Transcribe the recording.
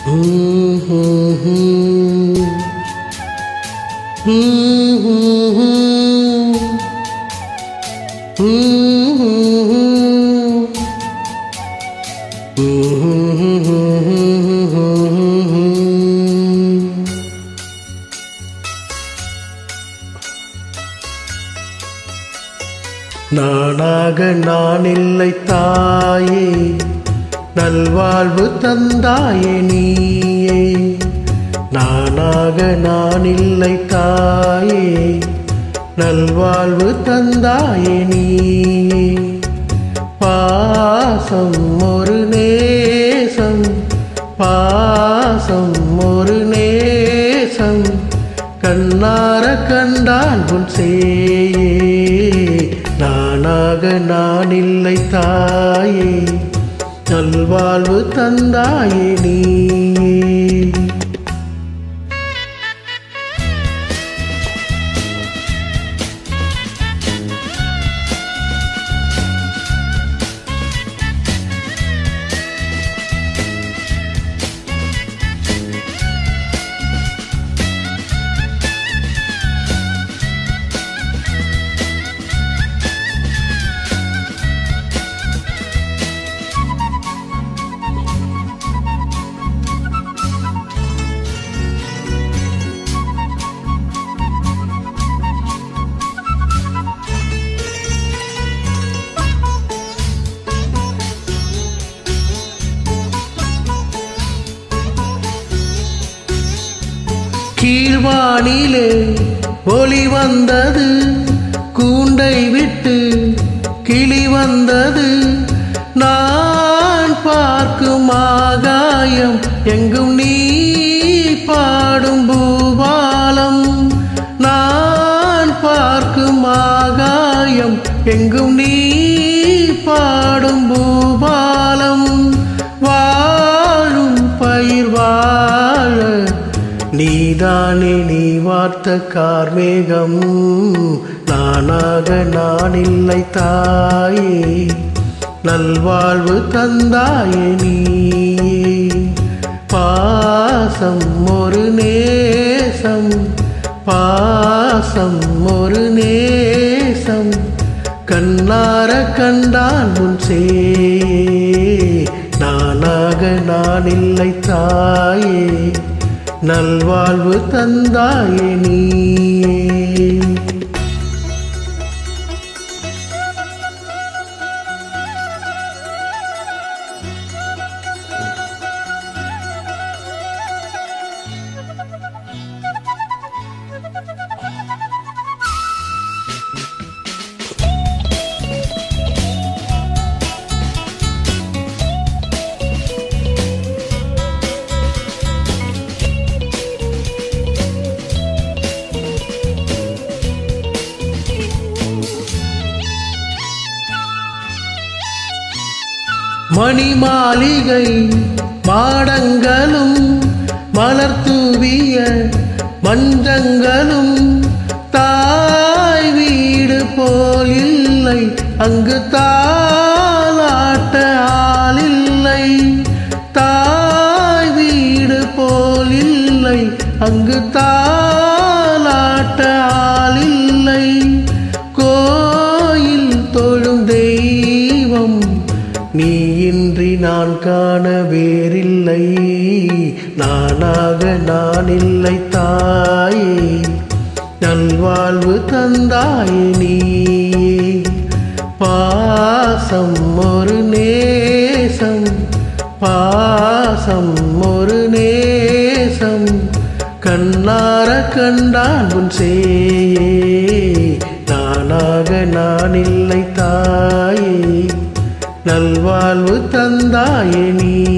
நானாக நான் இல்லை தாயே நல்வாழ்வு தந்தாயே நீயே நானாக நான் இல்லை தாயே நல்வாழ்வு தந்தாயே நீயே பாசம் ஒரு நேசம் பாசம் ஒரு நேசம் கண்ணார கண்டால் உன் சேயே நானாக நான் இல்லை தாயே நல்வாழ்வு தந்தாயே நீயே கீழ்வானிலே ஒளி வந்தது கூண்டை விட்டு கிளி வந்தது நான் பார்க்கும் ஆகாயம் எங்கும் நீ பாடும் பூபாலம் நான் பார்க்கும் ஆகாயம் எங்கும் நீ பாடும் பூபாலம் வாழும் பயிர் வாழ நீதானே நீ வார்த்த கார்மேகம் நானாக நான் இல்லை தாயே நல்வாழ்வு தந்தாயே நீயே பாசம் ஒரு நேசம் பாசம் ஒரு நேசம் கண்ணார கண்டான் முன் சே நானாக நான் இல்லை தாயே நல்வாழ்வு தந்தாயே நீயே மணி மாளிகை மாடங்களும் மலர் தூவிய மஞ்சங்களும் தாய் வீடு போல் இல்லை அங்கு தாலாட்ட ஆளில்லை தாய் வீடு போல் இல்லை அங்கு தாலாட்ட ஆளில்லை கோயில் தொழும் தெய்வம் நீ இன்றி நான் காண வேறில்லை நானாக நான் இல்லை தாயே நல்வாழ்வு தந்தாயே நீயே பாசம் ஒரு நேசம் பாசம் ஒரு நேசம் கண்ணார கண்டான் உன் சேயே நானாக நான் இல்லை தாயே நல்வாழ்வு தந்தாயே நீ